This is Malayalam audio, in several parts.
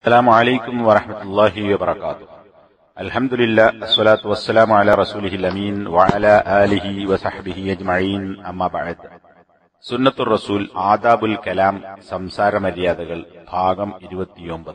السلام عليكم ورحمة الله وبركاته الحمد لله الصلاة والسلام على رسوله الأمين وعلى آله وصحبه أجمعين أما بعد സുന്നത്തുർ റസൂൽ ആദാബുൽ കലാം സംസാര മര്യാദകൾ ഭാഗം ഇരുപത്തിയൊമ്പത്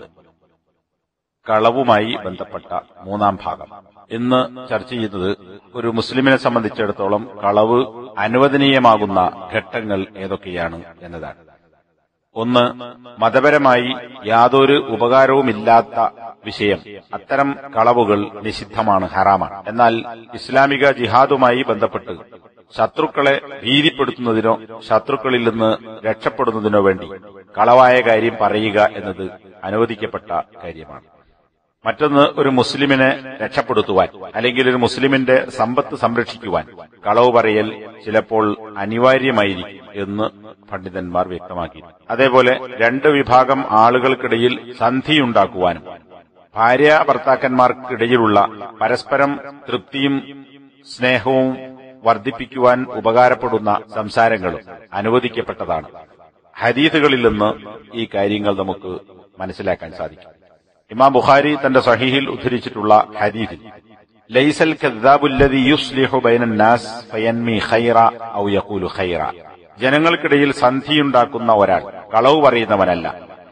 കളവുമായി ബന്ധപ്പെട്ട മൂന്നാം ഭാഗം ഇന്ന് ചർച്ച ചെയ്യുന്നത് ഒരു മുസ്ലിമിനെ സംബന്ധിച്ചിടത്തോളം കളവ് അനുവദനീയമാകുന്ന ഘട്ടങ്ങൾ ഏതൊക്കെയാണ് എന്നതാണ് ഒന്ന് മതപരമായി യാതൊരു ഉപകാരവുമില്ലാത്ത വിഷയം അത്തരം കളവുകൾ നിഷിദ്ധമാണ് ഹറാമാണ് എന്നാൽ ഇസ്ലാമിക ജിഹാദുമായി ബന്ധപ്പെട്ട് ശത്രുക്കളെ ഭീതിപ്പെടുത്തുന്നതിനോ ശത്രുക്കളിൽ നിന്ന് രക്ഷപ്പെടുന്നതിനോ വേണ്ടി കളവായ കാര്യം പറയുക എന്നത് അനുവദിക്കപ്പെട്ട കാര്യമാണ് മറ്റൊന്ന് ഒരു മുസ്ലിമിനെ രക്ഷപ്പെടുത്തുവാൻ അല്ലെങ്കിൽ ഒരു മുസ്ലിമിന്റെ സമ്പത്ത് സംരക്ഷിക്കുവാൻ കളവ് പറയൽ ചിലപ്പോൾ അനിവാര്യമായിരിക്കും എന്ന് പണ്ഡിതന്മാർ വ്യക്തമാക്കി അതേപോലെ രണ്ട് വിഭാഗം ആളുകൾക്കിടയിൽ സന്ധിയുണ്ടാക്കുവാനും ഭാര്യ ഭർത്താക്കന്മാർക്കിടയിലുള്ള പരസ്പരം തൃപ്തിയും സ്നേഹവും വർദ്ധിപ്പിക്കുവാൻ ഉപകാരപ്പെടുന്ന സംസാരങ്ങളും അനുവദിക്കപ്പെട്ടതാണ് ഹദീസുകളിൽ നിന്ന് ഈ കാര്യങ്ങൾ നമുക്ക് മനസ്സിലാക്കാൻ സാധിക്കും ഇമാം ബുഖാരി തന്റെ സഹീഹിൽ ഉദ്ധരിച്ചിട്ടുള്ള ഹദീസിൽ ലൈസൽ കദ്ദാബുല്ലദി യുസ്ലിഹു ബൈനൻ നാസ് ഫയൻമി ഖൈറ ഔ യഖൂലു ഖൈറ ജനങ്ങൾക്കിടയിൽ സന്ധിയുണ്ടാക്കുന്ന ഒരാൾ കളവ് പറയുന്നവനല്ല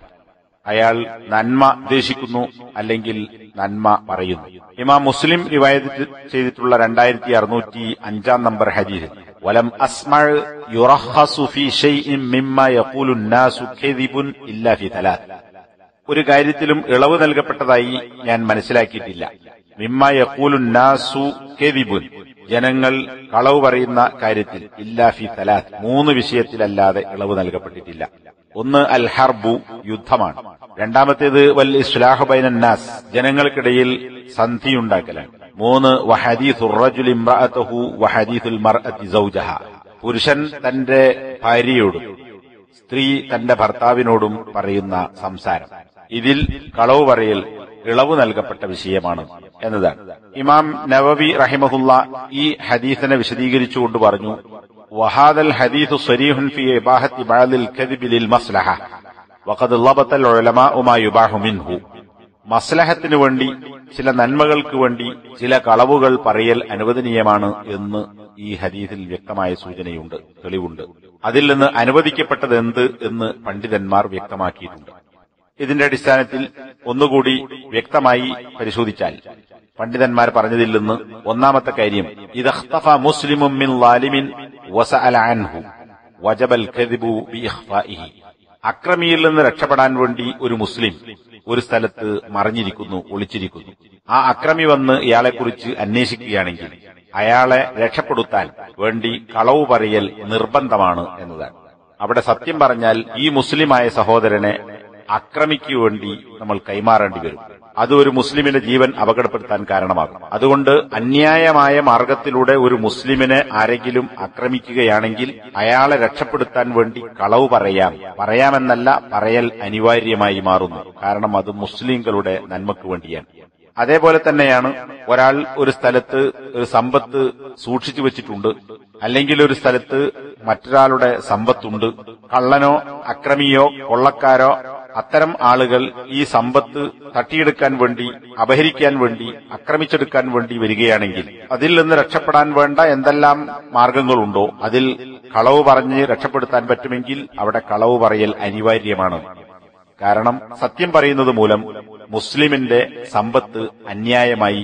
അയാൾ നന്മ ഉദ്ദേശിക്കുന്നു അല്ലെങ്കിൽ നന്മ പറയുന്നു ഇമാം മുസ്ലിം റിവായത്ത് ചെയ്തിട്ടുള്ള രണ്ടായിരത്തി അറുന്നൂറ്റി അഞ്ചാം നമ്പർ ഹദീസിൽ വലം അസ്മൾ യുറഹസു ഫി ഷൈഇൻ മിമ്മ യഖൂലു നാസു കദിബുൻ ഇല്ലാ ഫി തലാത്ത് ഒരു കാര്യത്തിലും ഇളവ് നൽകപ്പെട്ടതായി ഞാൻ മനസ്സിലാക്കിയിട്ടില്ല മിമ്മ യഖൂലു നാസു കദിബുൻ ജനങ്ങൾ കളവ് പറയുന്ന കാര്യത്തിൽ ഇല്ലാ ഫി തലാത്ത് മൂന്ന് വിഷയത്തിലല്ലാതെ ഇളവ് നൽകപ്പെട്ടിട്ടില്ല ഒന്ന് അൽ ഹർബു യുദ്ധമാണ് രണ്ടാമത്തേത് വൽ ഇസ്ലാഹു ബൈനന്നാസ് ജനങ്ങൾക്കിടയിൽ സന്ധിയുണ്ടാക്കലാണ് മൂന്ന് വഹദീസുറജുൽ ഇംറഅതഹു വഹദീസുൽ മർഅതി സൗജഹ പുരുഷൻ തന്റെ ഭാര്യയോടും സ്ത്രീ തന്റെ ഭർത്താവിനോടും പറയുന്ന സംസാരം ഇതിൽ കളവ് പറയൽ ഇളവ് നൽകപ്പെട്ട വിഷയമാണ് എന്നതാണ് ഇമാം നവവി റഹിമഹുല്ല ഈ ഹദീസിനെ വിശദീകരിച്ചുകൊണ്ട് പറഞ്ഞു വഹാദൽ ഹദീസ് സരീഹുൻ ഫി ഇബാഹത്തി ബഅദിൽ കദിബി ലിൽ മസ്ലഹ വഖദ് ലബത അൽ ഉലമാഉ മാ യുബാഹു മിൻഹു മസ്ലഹത്തിനു വേണ്ടി ചില നന്മകൾക്ക് വേണ്ടി ചില കളവുകൾ പറയൽ അനുവദനീയമാണ് എന്ന് ഈ ഹദീസിൽ വ്യക്തമായ സൂചനയുണ്ട് തെളിവുണ്ട് അതിൽ നിന്ന് അനുവദിക്കപ്പെട്ടത് എന്ത് എന്ന് പണ്ഡിതന്മാർ വ്യക്തമാക്കിയിട്ടുണ്ട് ഇതിന്റെ അടിസ്ഥാനത്തിൽ ഒന്നുകൂടി വ്യക്തമായി പരിശോധിച്ചാൽ പണ്ഡിതന്മാർ പറഞ്ഞതിൽ നിന്ന് ഒന്നാമത്തെ കാര്യം ഇതഖ്തഫ മുസ്ലിമും മിൻ ലാലിമിൻ വസഅല അൻഹു വജബൽ കദിബു ബി ഇഖ്ഫാഇഹി അക്രമിയിൽ നിന്ന് രക്ഷപ്പെടാൻ വേണ്ടി ഒരു മുസ്ലിം ഒരു സ്ഥലത്ത് മറിഞ്ഞിരിക്കുന്നു ഒളിച്ചിരിക്കുന്നു ആ അക്രമി വന്ന് ഇയാളെക്കുറിച്ച് അന്വേഷിക്കുകയാണെങ്കിൽ അയാളെ രക്ഷപ്പെടുത്താൻ വേണ്ടി കളവ് പറയൽ നിർബന്ധമാണ് എന്നതാണ് അവിടെ സത്യം പറഞ്ഞാൽ ഈ മുസ്ലിമായ സഹോദരനെ അക്രമിക്കു വേണ്ടി നമ്മൾ കൈമാറേണ്ടി വരും അത് ഒരു മുസ്ലിമിന്റെ ജീവൻ അപകടപ്പെടുത്താൻ കാരണമാകും അതുകൊണ്ട് അന്യായമായ മാർഗത്തിലൂടെ ഒരു മുസ്ലിമിനെ ആരെങ്കിലും ആക്രമിക്കുകയാണെങ്കിൽ അയാളെ രക്ഷപ്പെടുത്താൻ വേണ്ടി കളവ് പറയാം പറയാമെന്നല്ല പറയൽ അനിവാര്യമായി മാറുന്നു കാരണം അത് മുസ്ലിങ്ങളുടെ നന്മയ്ക്ക് വേണ്ടിയാണ് അതേപോലെ തന്നെയാണ് ഒരാൾ ഒരു സ്ഥലത്ത് ഒരു സമ്പത്ത് സൂക്ഷിച്ചു വെച്ചിട്ടുണ്ട് അല്ലെങ്കിൽ ഒരു സ്ഥലത്ത് മറ്റൊരാളുടെ സമ്പത്തുണ്ട് കള്ളനോ അക്രമിയോ കൊള്ളക്കാരോ അത്തരം ആളുകൾ ഈ സമ്പത്ത് തട്ടിയെടുക്കാൻ വേണ്ടി അപഹരിക്കാൻ വേണ്ടി ആക്രമിച്ചെടുക്കാൻ വേണ്ടി വരികയാണെങ്കിൽ അതിൽ നിന്ന് രക്ഷപ്പെടാൻ വേണ്ട എന്തെല്ലാം മാർഗങ്ങളുണ്ടോ അതിൽ കളവ് പറഞ്ഞ് രക്ഷപ്പെടുത്താൻ പറ്റുമെങ്കിൽ അവിടെ കളവ് പറയൽ അനിവാര്യമാണ് കാരണം സത്യം പറയുന്നത് മൂലം മുസ്ലിമിന്റെ സമ്പത്ത് അന്യായമായി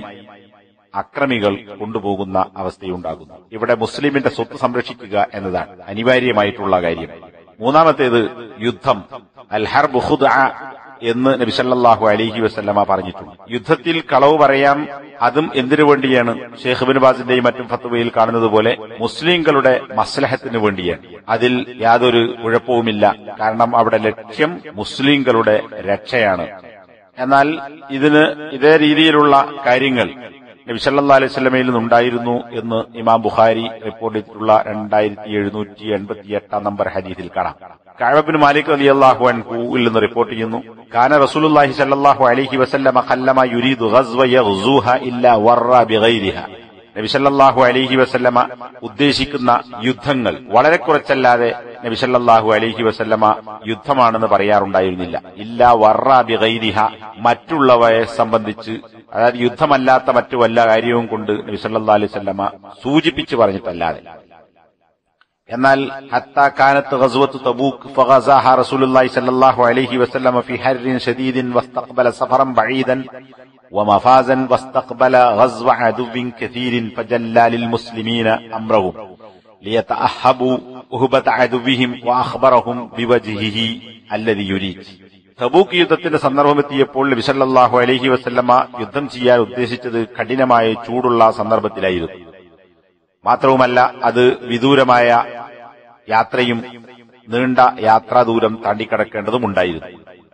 അക്രമികൾ കൊണ്ടുപോകുന്ന അവസ്ഥയുണ്ടാകുന്നു ഇവിടെ മുസ്ലിമിന്റെ സ്വത്ത് സംരക്ഷിക്കുക എന്നതാണ് അനിവാര്യമായിട്ടുള്ള കാര്യം മൂന്നാമത്തേത് യുദ്ധം അൽ ഹർബ് ഖുദ്അ എന്ന് നബിസല്ലാഹു അലഹി വസ്ല്ലമ പറഞ്ഞിട്ടുണ്ട് യുദ്ധത്തിൽ കളവ് പറയാം അതും എന്തിനു വേണ്ടിയാണ് ഷേഖ് ബിൻബാസിന്റെയും മറ്റും ഫത്തുവയിൽ കാണുന്നത് പോലെ മുസ്ലിങ്ങളുടെ മസ്ലഹത്തിന് വേണ്ടിയാണ് അതിൽ യാതൊരു കുഴപ്പവുമില്ല കാരണം അവിടെ ലക്ഷ്യം മുസ്ലിങ്ങളുടെ രക്ഷയാണ് എന്നാൽ ഇതിന് ഇതേ രീതിയിലുള്ള കാര്യങ്ങൾ നബിസല്ലാ അലൈഹി സ്വലമയിൽ നിന്നുണ്ടായിരുന്നു എന്ന് ഇമാം ബുഖാരി റിപ്പോർട്ട് ചെയ്തിട്ടുള്ള രണ്ടായിരത്തി എഴുന്നൂറ്റി എൺപത്തി എട്ടാം നമ്പർ ഹദീസിൽ കാണാം കഅബിൻ മാലിക് അലി അള്ളാഹു അൻഹുവിൽ നിന്ന് റിപ്പോർട്ട് ചെയ്യുന്നു കാന റസൂലുള്ളാഹി സല്ലല്ലാഹു അലൈഹി വസല്ലമ ഖല്ലമ യുരീദു ഗസ്വ യഗ്സൂഹ ഇല്ല വർറ ബിഗൈരിഹ നബിസല്ലാഹു അലൈഹി വസല്ലമ ഉദ്ദേശിക്കുന്ന യുദ്ധങ്ങൾ വളരെ കുറച്ചല്ലാതെ നബിസല്ലാഹു അലൈഹി വസല്ലമ യുദ്ധമാണെന്ന് പറയാറുണ്ടായിരുന്നില്ല ഇല്ല വർറാബി ഗൈരിഹ മറ്റുള്ളവയെ സംബന്ധിച്ച് അതായത് യുദ്ധമല്ലാത്ത മറ്റു വല്ല കാര്യവും കൊണ്ട് നബിസല്ലാ അലൈഹി വസല്ലമ സൂചിപ്പിച്ചു പറഞ്ഞിട്ടല്ലാതെ എന്നാൽ ഹത്താ കാനത്ത് ഗസ്വത്ത് തബൂക്ക് ഫഗസാഹ റസൂലുള്ളാഹി സ്വല്ലല്ലാഹു അലൈഹി വസല്ലമ ഫി ഹർരിൻ ശദീദിൻ വസ്തഖബല സഫറൻ ബഈദൻ ومفازا واستقبل غزو عدو كثير فجلى للمسلمين امرهم ليتأهبوا أهبة عدوهم وأخبرهم بوجهه الذي يريد തബൂക്ക് യുദ്ധത്തിന്റെ സന്ദർഭമെത്തിയപ്പോൾ നബിസല്ലാഹു അലൈഹി വസല്ലമ യുദ്ധം ചെയ്യാൻ ഉദ്ദേശിച്ചത് കഠിനമായ ചൂടുള്ള സന്ദർഭത്തിലായിരുന്നു മാത്രവുമല്ല അത് വിദൂരമായ യാത്രയും നീണ്ട യാത്രാദൂരം താണ്ടിക്കടക്കേണ്ടതുമുണ്ടായിരുന്നു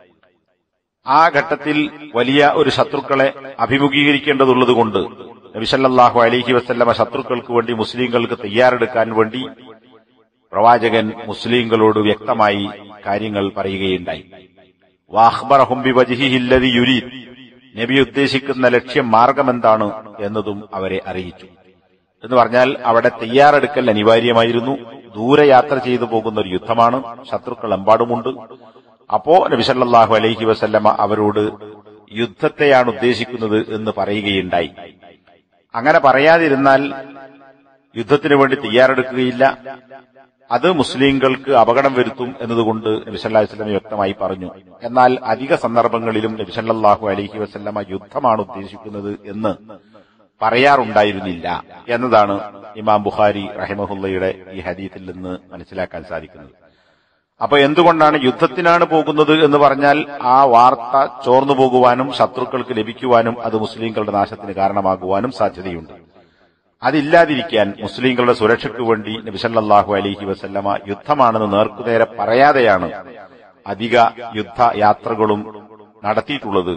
ആ ഘട്ടത്തിൽ വലിയ ഒരു ശത്രുക്കളെ അഭിമുഖീകരിക്കേണ്ടതുള്ളതുകൊണ്ട് നബിസല്ലാഹു അലൈഹി വസല്ലമ ശത്രുക്കൾക്ക് വേണ്ടി മുസ്ലിങ്ങൾക്ക് തയ്യാറെടുക്കാൻ വേണ്ടി പ്രവാചകൻ മുസ്ലിങ്ങളോട് വ്യക്തമായി കാര്യങ്ങൾ പറയുകയുണ്ടായി വാഹ്ബറഹും ബിവജിഹില്ലതി യുരീദ് നബി ഉദ്ദേശിക്കുന്ന ലക്ഷ്യം മാർഗമെന്താണ് എന്നതും അവരെ അറിയിച്ചു എന്ന് പറഞ്ഞാൽ അവിടെ തയ്യാറെടുക്കൽ അനിവാര്യമായിരുന്നു ദൂരയാത്ര ചെയ്തു പോകുന്ന ഒരു യുദ്ധമാണ് ശത്രുക്കൾ എമ്പാടുമുണ്ട് അപ്പോ നബിസല്ലാഹു അലൈഹി വസല്ലമ അവരോട് യുദ്ധത്തെയാണ് ഉദ്ദേശിക്കുന്നത് എന്ന് പറയുകയുണ്ടായി അങ്ങനെ പറയാതിരുന്നാൽ യുദ്ധത്തിനു വേണ്ടി തയ്യാറെടുക്കുകയില്ല അത് മുസ്ലിങ്ങൾക്ക് അപകടം വരുത്തും എന്നതുകൊണ്ട് നബിസല്ലാഹു വസ്ലമ വ്യക്തമായി പറഞ്ഞു എന്നാൽ അധിക സന്ദർഭങ്ങളിലും നബിസല്ലാഹു അലൈഹി വസല്ലമ യുദ്ധമാണ് ഉദ്ദേശിക്കുന്നത് എന്ന് പറയാറുണ്ടായിരുന്നില്ല എന്നതാണ് ഇമാം ബുഖാരി റഹിമഹുല്ലയുടെ ഈ ഹദീത്തിൽ നിന്ന് മനസ്സിലാക്കാൻ സാധിക്കുന്നത് അപ്പൊ എന്തുകൊണ്ടാണ് യുദ്ധത്തിനാണ് പോകുന്നത് എന്ന് പറഞ്ഞാൽ ആ വാർത്ത ചോർന്നു പോകുവാനും ശത്രുക്കൾക്ക് ലഭിക്കുവാനും അത് മുസ്ലിങ്ങളുടെ നാശത്തിന് കാരണമാകുവാനും സാധ്യതയുണ്ട് അതില്ലാതിരിക്കാൻ മുസ്ലിങ്ങളുടെ സുരക്ഷയ്ക്കു വേണ്ടി നബിസല്ലാഹു അലൈഹി വസല്ലമ യുദ്ധമാണെന്ന് നേർക്കുനേരെ പറയാതെയാണ് അധിക യുദ്ധയാത്രകളും നടത്തിയിട്ടുള്ളത്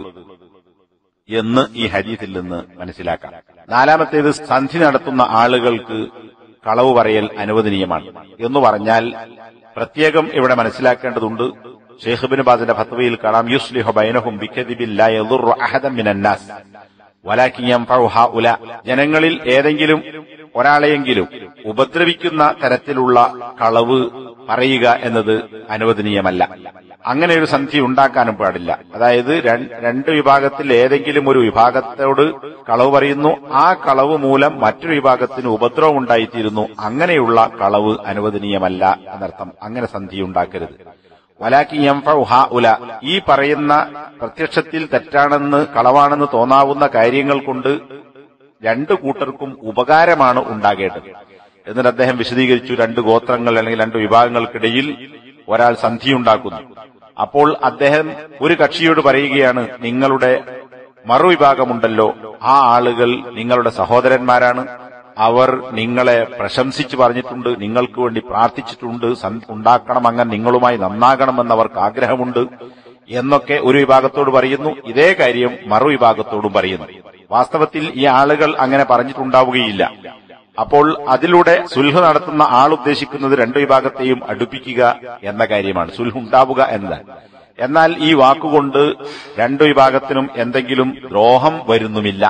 എന്ന് ഈ ഹദീസിൽ നിന്ന് മനസ്സിലാക്കാം നാലാമത്തേത് സന്ധി നടത്തുന്ന ആളുകൾക്ക് കളവ് പറയൽ അനുവദനീയമാണ് എന്ന് പറഞ്ഞാൽ പ്രത്യേകം ഇവിടെ മനസ്സിലാക്കേണ്ടതുണ്ട് ഷെയ്ഖ് ബാസിന്റെ ഫത്വയിൽ കാണാം യുസ്ലിഹു ബൈനഹും ബിക്കദിബില്ല യദുറു അഹദൻ മിനന്നാസ് വലാകിൻ യൻഫഉ ഹഉല ജനങ്ങളിൽ ഏതെങ്കിലും ഒരാളെയെങ്കിലും ഉപദ്രവിക്കുന്ന തരത്തിലുള്ള കളവ് പറയുക എന്നത് അനുവദനീയമല്ല അങ്ങനെ ഒരു സന്ധി ഉണ്ടാക്കാനും പാടില്ല അതായത് രണ്ട് വിഭാഗത്തിൽ ഏതെങ്കിലും ഒരു വിഭാഗത്തോട് കളവ് പറയുന്നു ആ കളവ് മൂലം മറ്റൊരു വിഭാഗത്തിന് ഉപദ്രവം ഉണ്ടായിത്തീരുന്നു അങ്ങനെയുള്ള കളവ് അനുവദനീയമല്ല എന്നർത്ഥം അങ്ങനെ സന്ധി ഉണ്ടാക്കരുത് വലാക്കി ഉല ഈ പറയുന്ന പ്രത്യക്ഷത്തിൽ തെറ്റാണെന്ന് കളവാണെന്ന് തോന്നാവുന്ന കാര്യങ്ങൾ കൊണ്ട് രണ്ടു കൂട്ടർക്കും ഉപകാരമാണ് ഉണ്ടാകേണ്ടത് എന്നിട്ട് അദ്ദേഹം വിശദീകരിച്ചു രണ്ട് ഗോത്രങ്ങൾ അല്ലെങ്കിൽ രണ്ട് വിഭാഗങ്ങൾക്കിടയിൽ ഒരാൾ സന്ധിയുണ്ടാക്കുന്നു അപ്പോൾ അദ്ദേഹം ഒരു കക്ഷിയോട് പറയുകയാണ് നിങ്ങളുടെ മറുവിഭാഗമുണ്ടല്ലോ ആ ആളുകൾ നിങ്ങളുടെ സഹോദരന്മാരാണ് അവർ നിങ്ങളെ പ്രശംസിച്ചു പറഞ്ഞിട്ടുണ്ട് നിങ്ങൾക്ക് വേണ്ടി പ്രാർത്ഥിച്ചിട്ടുണ്ട് ഉണ്ടാക്കണം അങ്ങനെ നിങ്ങളുമായി നന്നാകണമെന്ന് അവർക്ക് ആഗ്രഹമുണ്ട് എന്നൊക്കെ ഒരു വിഭാഗത്തോട് പറയുന്നു ഇതേ കാര്യം മറുവിഭാഗത്തോടും പറയുന്നു വാസ്തവത്തിൽ ഈ ആളുകൾ അങ്ങനെ പറഞ്ഞിട്ടുണ്ടാവുകയില്ല അപ്പോൾ അതിലൂടെ സുൽഹ് നടത്തുന്ന ആൾ ഉദ്ദേശിക്കുന്നത് രണ്ടു വിഭാഗത്തെയും അടുപ്പിക്കുക എന്ന കാര്യമാണ് സുൽഹ് ഉണ്ടാവുക എന്നതാണ് എന്നാൽ ഈ വാക്കുകൊണ്ട് രണ്ടു വിഭാഗത്തിനും എന്തെങ്കിലും ദ്രോഹം വരുന്നുമില്ല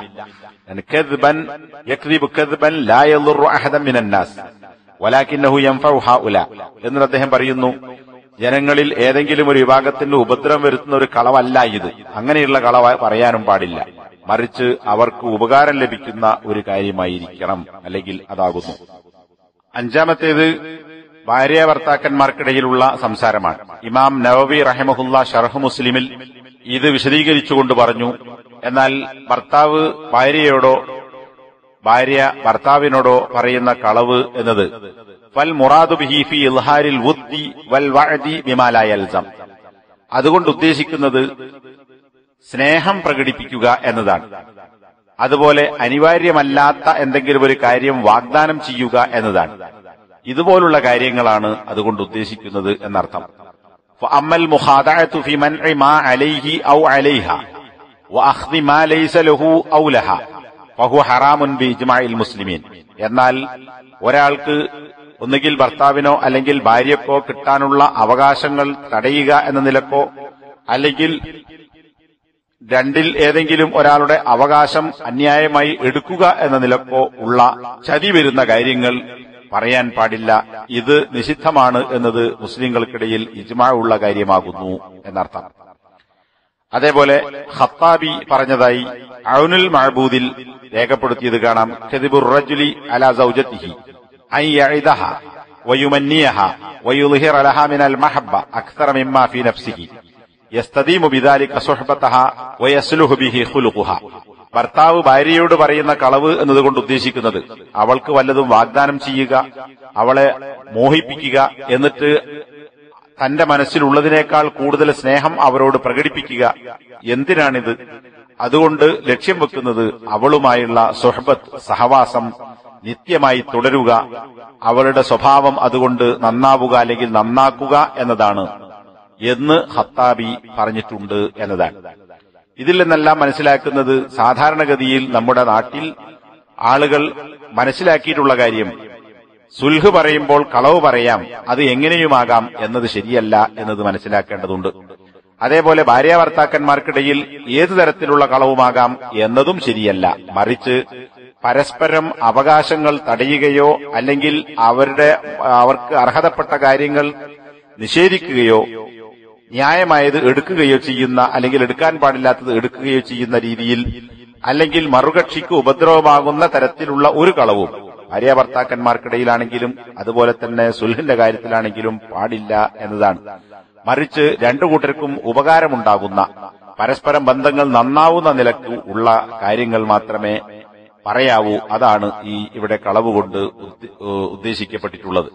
എന്നിട്ട് അദ്ദേഹം പറയുന്നു ജനങ്ങളിൽ ഏതെങ്കിലും ഒരു വിഭാഗത്തിന് ഉപദ്രവം വരുത്തുന്ന ഒരു കളവല്ല ഇത് അങ്ങനെയുള്ള കളവ പറയാനും പാടില്ല മറിച്ച് അവർക്ക് ഉപകാരം ലഭിക്കുന്ന ഒരു കാര്യമായിരിക്കണം അല്ലെങ്കിൽ അതാകുന്നു അഞ്ചാമത്തേത് ഭാര്യ ഭർത്താക്കന്മാർക്കിടയിലുള്ള സംസാരമാണ് ഇമാം നവവി റഹമഹുല്ല ഷർഹ് മുസ്ലിമിൽ ഇത് വിശദീകരിച്ചുകൊണ്ട് പറഞ്ഞു എന്നാൽ ഭർത്താവ് ഭാര്യയോടോ ഭാര്യ ഭർത്താവിനോടോ പറയുന്ന കളവ് എന്നത് ഫൽ മുറാദു ബിഹിഫി ഇൽഹാരിൽ വുദ്ദി വൽ വഅദി ബിമാലായൽസം അതുകൊണ്ട് ഉദ്ദേശിക്കുന്നത് സ്നേഹം പ്രകടിപ്പിക്കുക എന്നതാണ് അതുപോലെ അനിവാര്യമല്ലാത്ത എന്തെങ്കിലും ഒരു കാര്യം വാഗ്ദാനം ചെയ്യുക എന്നതാണ് ഇതുപോലുള്ള കാര്യങ്ങളാണ് അതുകൊണ്ട് ഉദ്ദേശിക്കുന്നത് എന്നർത്ഥം അമ്മൽ മുഖാദഅത്തു ഫി മൻഇ മാ അലൈഹി ഔ അലൈഹ വഅഖ്ദി മാ ലൈസ ലഹു ഔ ലഹ ഫഹു ഹറാമുൻ ബി ഇജ്മാഇൽ മുസ്ലിമീൻ എന്നാൽ ഒരാൾക്ക് ഒന്നുകിൽ ഭർത്താവിനോ അല്ലെങ്കിൽ ഭാര്യക്കോ കിട്ടാനുള്ള അവകാശങ്ങൾ തടയുക എന്ന നിലക്കോ അല്ലെങ്കിൽ രണ്ടിൽ ഏതെങ്കിലും ഒരാളുടെ അവകാശം അന്യായമായി എടുക്കുക എന്ന നിലക്കോ ഉള്ള ചതി വരുന്ന കാര്യങ്ങൾ പറയാൻ പാടില്ല ഇത് നിഷിദ്ധമാണ് എന്നത് മുസ്ലിങ്ങൾക്കിടയിൽ ഇജ്മാ ഉള്ള കാര്യമാകുന്നു എന്നർത്ഥം അതേപോലെ ഖത്താബി പറഞ്ഞതായി ഔനുൽ മഹബൂദിൽ രേഖപ്പെടുത്തിയത് കാണാം ഖദിബുർ റജുലി അലാ സൗജത്തിഹി അൻ യഇദഹ വയുമന്നിയഹ വയുളിഹിറ ലഹ മിനൽ മഹബ്ബ അക്സറ മിമ്മാ ഫീ നഫ്സിഹി യസ്തദീമു ബിദാലിക സുഹ്ബതഹ വയസ്ലുഹു ബിഹി ഖുലുഖുഹ ഭർത്താവ് ഭാര്യയോട് പറയുന്ന കളവ് എന്നതുകൊണ്ട് ഉദ്ദേശിക്കുന്നത് അവൾക്ക് വല്ലതും വാഗ്ദാനം ചെയ്യുക അവളെ മോഹിപ്പിക്കുക എന്നിട്ട് തന്റെ മനസ്സിലുള്ളതിനേക്കാൾ കൂടുതൽ സ്നേഹം അവരോട് പ്രകടിപ്പിക്കുക എന്തിനാണിത് അതുകൊണ്ട് ലക്ഷ്യം വെക്കുന്നത് അവളുമായുള്ള സുഹബത്ത് സഹവാസം നിത്യമായി തുടരുക അവളുടെ സ്വഭാവം അതുകൊണ്ട് നന്നാവുക അല്ലെങ്കിൽ നന്നാക്കുക എന്നതാണ് എന്ന് ഹത്താബി പറഞ്ഞിട്ടുണ്ട് എന്നതാണ് ഇതിൽ നിന്നെല്ലാം മനസ്സിലാക്കുന്നത് സാധാരണഗതിയിൽ നമ്മുടെ നാട്ടിൽ ആളുകൾ മനസ്സിലാക്കിയിട്ടുള്ള കാര്യം സുൽഹ് പറയുമ്പോൾ കളവ് പറയാം അത് എങ്ങനെയുമാകാം എന്നത് ശരിയല്ല എന്നത് മനസ്സിലാക്കേണ്ടതുണ്ട് അതേപോലെ ഭാര്യ ഭർത്താക്കന്മാർക്കിടയിൽ ഏതു തരത്തിലുള്ള കളവുമാകാം എന്നതും ശരിയല്ല മറിച്ച് പരസ്പരം അവകാശങ്ങൾ തടയുകയോ അല്ലെങ്കിൽ അവരുടെ അവർക്ക് അർഹതപ്പെട്ട കാര്യങ്ങൾ നിഷേധിക്കുകയോ ന്യായമായത് എടുക്കുകയോ ചെയ്യുന്ന അല്ലെങ്കിൽ എടുക്കാൻ പാടില്ലാത്തത് എടുക്കുകയോ ചെയ്യുന്ന രീതിയിൽ അല്ലെങ്കിൽ മറുകക്ഷിക്ക് ഉപദ്രവമാകുന്ന തരത്തിലുള്ള ഒരു കളവും ഭാര്യ ഭർത്താക്കന്മാർക്കിടയിലാണെങ്കിലും അതുപോലെ തന്നെ സുൽഹിന്റെ കാര്യത്തിലാണെങ്കിലും പാടില്ല എന്നതാണ് മറിച്ച് രണ്ടു കൂട്ടർക്കും ഉപകാരമുണ്ടാകുന്ന പരസ്പരം ബന്ധങ്ങൾ നന്നാവുന്ന നിലക്ക് ഉള്ള കാര്യങ്ങൾ മാത്രമേ പറയാവൂ അതാണ് ഈ ഇവിടെ കളവ് കൊണ്ട് ഉദ്ദേശിക്കപ്പെട്ടിട്ടുള്ളത്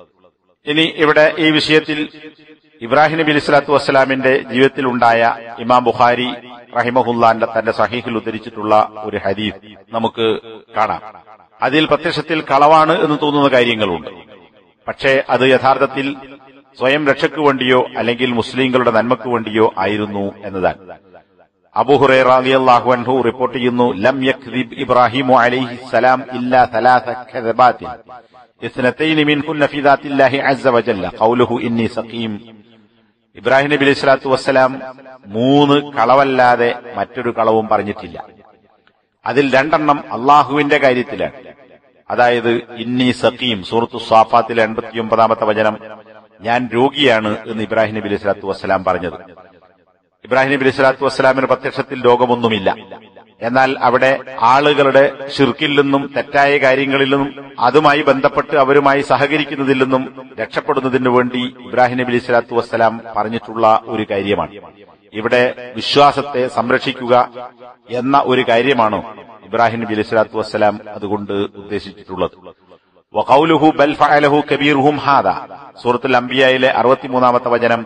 ഇനി ഇവിടെ ഈ വിഷയത്തിൽ ഇബ്രാഹിം നബി അലിസ്ലാത്തു വസ്സലാമിന്റെ ജീവിതത്തിലുണ്ടായ ഇമാം ബുഖാരി റഹിമഹുല്ലാന്റെ തന്റെ സഹീഹിൽ ഉദ്ധരിച്ചിട്ടുള്ള ഒരു ഹദീഫ് നമുക്ക് കാണാം അതിൽ പ്രത്യക്ഷത്തിൽ കളവാണ് എന്ന് തോന്നുന്ന കാര്യങ്ങളുണ്ട് പക്ഷേ അത് യഥാർത്ഥത്തിൽ സ്വയം രക്ഷയ്ക്ക് വേണ്ടിയോ അല്ലെങ്കിൽ മുസ്ലിങ്ങളുടെ നന്മയ്ക്ക് വേണ്ടിയോ ആയിരുന്നു എന്നതാണ് അബുഹുറൈറ റളിയല്ലാഹു അൻഹു റിപ്പോർട്ട് ചെയ്യുന്നു ലം യക്ദിബ് ഇബ്രാഹിമു അലൈഹി സലാം ഇല്ലാ ثلاث كذبات اثنتين منهن في ذات الله عز وجل قوله إني سقيم ഇബ്രാഹിം നബി അലൈഹി സ്വലാത്തു വസ്സലാം മൂന്ന് കളവല്ലാതെ മറ്റൊരു കളവും പറഞ്ഞിട്ടില്ല അതിൽ രണ്ടെണ്ണം അള്ളാഹുവിന്റെ കാര്യത്തിലാണ് അതായത് ഇന്നി സഖീം സൂറത്തു സ്വാഫാത്തിലെ എൺപത്തിയൊമ്പതാമത്തെ വചനം ഞാൻ രോഗിയാണ് എന്ന് ഇബ്രാഹിം നബി അലൈഹി സ്വലാത്തു വസ്സലാം പറഞ്ഞത് ഇബ്രാഹിം നബി അലൈഹി സ്വലാത്തു വസ്സലാമിന് പ്രത്യക്ഷത്തിൽ രോഗമൊന്നുമില്ല എന്നാൽ അവിടെ ആളുകളുടെ ഷിർക്കിൽ നിന്നും തെറ്റായ കാര്യങ്ങളിൽ നിന്നും അതുമായി ബന്ധപ്പെട്ട് അവരുമായി സഹകരിക്കുന്നതിൽ നിന്നും രക്ഷപ്പെടുന്നതിനു വേണ്ടി ഇബ്രാഹിം നബി അലൈഹി സ്വലാത്തു വസ്സലാം പറഞ്ഞിട്ടുള്ള ഒരു കാര്യമാണ് ഇവിടെ വിശ്വാസത്തെ സംരക്ഷിക്കുക എന്ന ഒരു കാര്യമാണോ ഇബ്രാഹിം നബി അലൈഹി സ്വലാത്തു വസ്സലാം അതുകൊണ്ട് ഉദ്ദേശിച്ചിട്ടുള്ളത് വഖൗലുഹു ബൽ ഫഅലഹു കബീറുഹും ഹാദ സൂറത്തുൽ അംബിയയിലെ അറുപത്തിമൂന്നാമത്തെ വചനം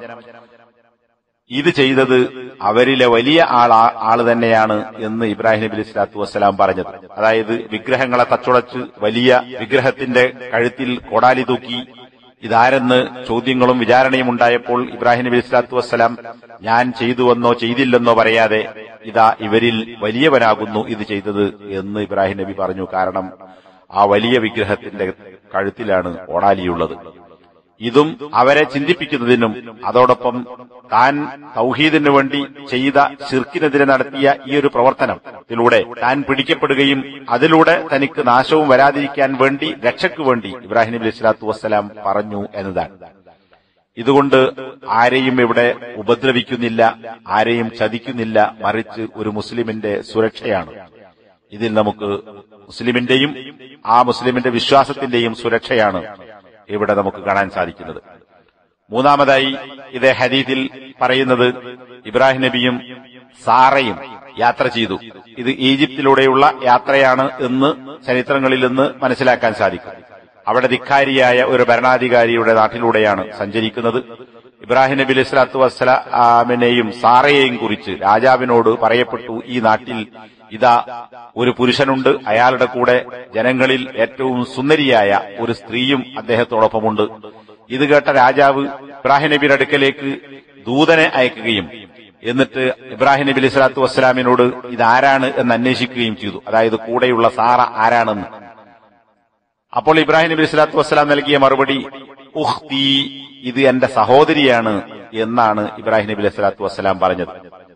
ഇത് ചെയ്തത് അവരിലെ വലിയ ആൾ ആള് തന്നെയാണ് എന്ന് ഇബ്രാഹിം നബി സ്വലാത്തു വസ്സലാം പറഞ്ഞത് അതായത് വിഗ്രഹങ്ങളെ തച്ചുടച്ച് വലിയ വിഗ്രഹത്തിന്റെ കഴുത്തിൽ കൊടാലി തൂക്കി ഇതാരെന്ന് ചോദ്യങ്ങളും വിചാരണയും ഉണ്ടായപ്പോൾ ഇബ്രാഹിം നബി സ്വലാത്തു വസ്സലാം ഞാൻ ചെയ്തുവെന്നോ ചെയ്തില്ലെന്നോ പറയാതെ ഇതാ ഇവരിൽ വലിയവനാകുന്നു ഇത് ചെയ്തത് എന്ന് ഇബ്രാഹിം നബി പറഞ്ഞു കാരണം ആ വലിയ വിഗ്രഹത്തിന്റെ കഴുത്തിലാണ് ഓടാലിയുള്ളത് ഇതും അവരെ ചിന്തിപ്പിക്കുന്നതിനും അതോടൊപ്പം താൻ തൗഹീദിനു വേണ്ടി ചെയ്ത ഷിർക്കിനെതിരെ നടത്തിയ ഈ ഒരു പ്രവർത്തനത്തിലൂടെ താൻ പിടിക്കപ്പെടുകയും അതിലൂടെ തനിക്ക് നാശവും വരാതിരിക്കാൻ വേണ്ടി രക്ഷയ്ക്ക് വേണ്ടി ഇബ്രാഹിം നബി സ്വലാത്തു വസ്സലാം പറഞ്ഞു എന്നതാണ് ഇതുകൊണ്ട് ആരെയും ഇവിടെ ഉപദ്രവിക്കുന്നില്ല ആരെയും ചതിക്കുന്നില്ല മറിച്ച് ഒരു മുസ്ലിമിന്റെ സുരക്ഷയാണ് ഇതിൽ നമുക്ക് മുസ്ലിമിന്റെയും ആ മുസ്ലിമിന്റെ വിശ്വാസത്തിന്റെയും സുരക്ഷയാണ് ഇവിടെ നമുക്ക് കാണാൻ സാധിക്കുന്നത് മൂന്നാമതായി ഇതേ ഹദീദിൽ പറയുന്നത് ഇബ്രാഹിം നബിയും സാറയും യാത്ര ചെയ്തു ഇത് ഈജിപ്തിലൂടെയുള്ള യാത്രയാണ് എന്ന് ചരിത്രങ്ങളിൽ നിന്ന് മനസ്സിലാക്കാൻ സാധിക്കും അവിടെ ധിക്കാരിയായ ഒരു ഭരണാധികാരിയുടെ നാട്ടിലൂടെയാണ് സഞ്ചരിക്കുന്നത് ഇബ്രാഹിം നബി അലൈഹി സ്വലാത്തു വസ്സലാമിനെയും സാറയെയും കുറിച്ച് രാജാവിനോട് പറയപ്പെട്ടു ഈ നാട്ടിൽ ഇതാ ഒരു പുരുഷനുണ്ട് അയാളുടെ കൂടെ ജനങ്ങളിൽ ഏറ്റവും സുന്ദരിയായ ഒരു സ്ത്രീയും അദ്ദേഹത്തോടൊപ്പമുണ്ട് ഇത് കേട്ട രാജാവ് ഇബ്രാഹിം നബിയുടെ അടുക്കലേക്ക് ദൂതനെ അയക്കുകയും എന്നിട്ട് ഇബ്രാഹിം നബി അലൈഹി സ്വലാത്തു വസ്സലാമിനോട് ഇതാരാണ് എന്ന് അന്വേഷിക്കുകയും ചെയ്തു അതായത് കൂടെയുള്ള സാറ ആരാണെന്ന് അപ്പോൾ ഇബ്രാഹിം നബി സ്വലാത്തു വസ്സലാം നൽകിയ മറുപടി ഉഹ്തി ഇത് എന്റെ സഹോദരിയാണ് എന്നാണ് ഇബ്രാഹിം നബി അലൈഹി സ്വലാത്തു വസ്സലാം പറഞ്ഞത്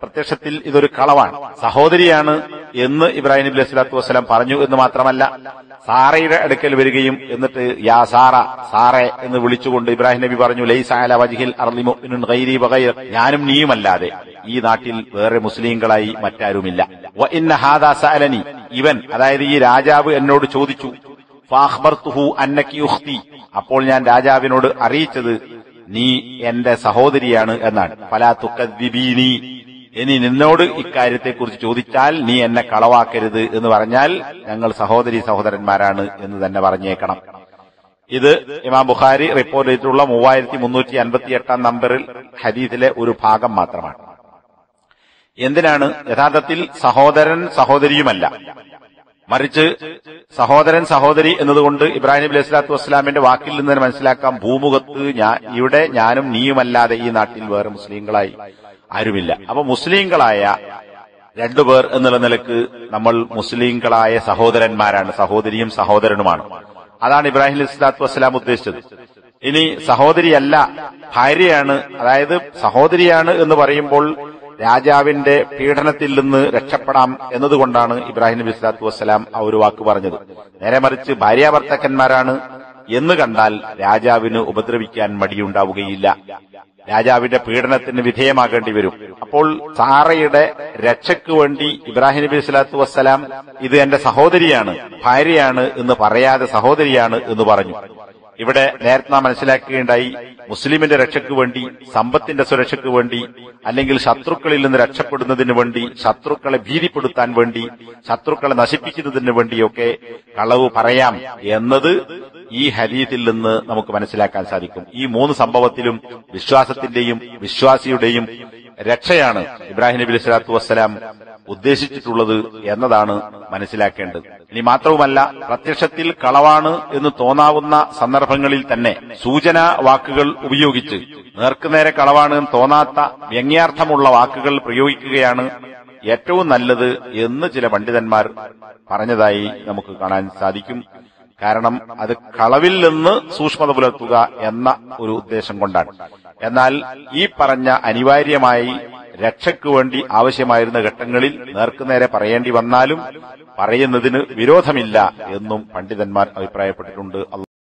പ്രത്യക്ഷത്തിൽ ഇതൊരു കളവാണ് സഹോദരിയാണ് എന്ന് ഇബ്രാഹിം നബി അലൈഹി വസ്സലാം പറഞ്ഞു എന്ന് മാത്രമല്ല സാറയുടെ അടുക്കൽ വരികയും എന്നിട്ട് യാ സാറ സാറെ എന്ന് വിളിച്ചുകൊണ്ട് ഇബ്രാഹിം നബി പറഞ്ഞു ലൈസ അല വജിഹിൽ അർളി മുഅ്മിനുൻ ഗൈരി വഗൈർ ഞാനും നീയുമല്ലാതെ ഈ നാട്ടിൽ വേറെ മുസ്ലിങ്ങളായി മറ്റാരുമില്ല വ ഇന്ന ഹാദാ സഅലനി ഇവൻ അതായത് ഈ രാജാവ് എന്നോട് ചോദിച്ചു ഫാഖ്ബർതുഹു അന്നക്കി ഉഖ്തി അപ്പോൾ ഞാൻ രാജാവിനോട് അറിയിച്ചത് നീ എന്റെ സഹോദരിയാണ് എന്നാണ് ഫലാ തുക്കദ്ദിബീനി ഇനി നിന്നോട് ഇക്കാര്യത്തെക്കുറിച്ച് ചോദിച്ചാൽ നീ എന്നെ കളവാക്കരുത് എന്ന് പറഞ്ഞാൽ ഞങ്ങൾ സഹോദരി സഹോദരന്മാരാണ് എന്ന് തന്നെ പറഞ്ഞേക്കണം ഇത് ഇമാം ബുഖാരി റിപ്പോർട്ട് ചെയ്തിട്ടുള്ള മൂവായിരത്തി മുന്നൂറ്റി അൻപത്തി എട്ടാം നമ്പറിൽ ഹദീസിലെ ഒരു ഭാഗം മാത്രമാണ് എന്തിനാണ് യഥാർത്ഥത്തിൽ സഹോദരൻ സഹോദരിയുമല്ല മറിച്ച് സഹോദരൻ സഹോദരി എന്നതുകൊണ്ട് ഇബ്രാഹിം നബി അലൈഹി സ്വലാത്തു വസ്സലാമിന്റെ വാക്കിൽ നിന്ന് തന്നെ മനസ്സിലാക്കാം ഭൂമുഖത്ത് ഞാൻ ഇവിടെ ഞാനും നീയുമല്ലാതെ ഈ നാട്ടിൽ വേറെ മുസ്ലിങ്ങളായി ആരുമില്ല അപ്പൊ മുസ്ലിങ്ങളായ രണ്ടുപേർ എന്നുള്ള നിലക്ക് നമ്മൾ മുസ്ലിങ്ങളായ സഹോദരന്മാരാണ് സഹോദരിയും സഹോദരനുമാണ് അതാണ് ഇബ്രാഹിം അലൈഹി സ്വലാത്തു വസ്സലാം ഉദ്ദേശിച്ചത് ഇനി സഹോദരിയല്ല ഭാര്യയാണ് അതായത് സഹോദരിയാണ് എന്ന് പറയുമ്പോൾ രാജാവിന്റെ പീഡനത്തിൽ നിന്ന് രക്ഷപ്പെടാം എന്നതുകൊണ്ടാണ് ഇബ്രാഹിം നബി സ്വലാത്തു വസ്സലാം ആ ഒരു വാക്ക് പറഞ്ഞത് നേരെ മറിച്ച് ഭാര്യാഭർത്തക്കന്മാരാണ് എന്ന് കണ്ടാൽ രാജാവിന് ഉപദ്രവിക്കാൻ മടിയുണ്ടാവുകയില്ല രാജാവിന്റെ പീഡനത്തിന് വിധേയമാകേണ്ടി വരും അപ്പോൾ സാറയുടെ രക്ഷയ്ക്ക് വേണ്ടി ഇബ്രാഹിം നബി സ്വലാത്തു വസ്സലാം ഇത് എന്റെ സഹോദരിയാണ് ഭാര്യയാണ് എന്ന് പറയാതെ സഹോദരിയാണ് എന്ന് പറഞ്ഞു ഇവിടെ നേരത്തെ നാം മനസ്സിലാക്കുകയുണ്ടായി മുസ്ലിമിന്റെ രക്ഷയ്ക്ക് വേണ്ടി സമ്പത്തിന്റെ സുരക്ഷയ്ക്ക് വേണ്ടി അല്ലെങ്കിൽ ശത്രുക്കളിൽ നിന്ന് രക്ഷപ്പെടുന്നതിന് വേണ്ടി ശത്രുക്കളെ ഭീതിപ്പെടുത്താൻ വേണ്ടി ശത്രുക്കളെ നശിപ്പിക്കുന്നതിന് വേണ്ടിയൊക്കെ കളവ് പറയാം എന്നത് ഈ ഹദീത്തിൽ നിന്ന് നമുക്ക് മനസ്സിലാക്കാൻ സാധിക്കും ഈ മൂന്ന് സംഭവത്തിലും വിശ്വാസത്തിന്റെയും വിശ്വാസിയുടെയും രക്ഷയാണ് ഇബ്രാഹിം നബി അലൈഹി സ്വലാത്തു വസ്സലാം ഉദ്ദേശിച്ചിട്ടുള്ളത് എന്നതാണ് മനസ്സിലാക്കേണ്ടത് ഇനി മാത്രവുമല്ല പ്രത്യക്ഷത്തിൽ കളവാണ് എന്ന് തോന്നാവുന്ന സന്ദർഭങ്ങളിൽ തന്നെ സൂചന വാക്കുകൾ ഉപയോഗിച്ച് നേർക്കുനേരെ കളവാണ് എന്ന് തോന്നാത്ത വ്യംഗ്യാർത്ഥമുള്ള വാക്കുകൾ പ്രയോഗിക്കുകയാണ് ഏറ്റവും നല്ലത് എന്ന് ചില പണ്ഡിതന്മാർ പറഞ്ഞതായി നമുക്ക് കാണാൻ സാധിക്കും കാരണം അത് കളവിൽ നിന്ന് സൂക്ഷ്മത പുലർത്തുക എന്ന ഒരു ഉദ്ദേശം കൊണ്ടാണ് എന്നാൽ ഈ പറഞ്ഞ അനിവാര്യമായി രക്ഷയ്ക്ക് വേണ്ടി ആവശ്യമായിരുന്ന ഘട്ടങ്ങളിൽ നേർക്കുനേരെ പറയേണ്ടി വന്നാലും പറയുന്നതിന് വിരോധമില്ല എന്നും പണ്ഡിതന്മാർ അഭിപ്രായപ്പെട്ടിട്ടുണ്ട്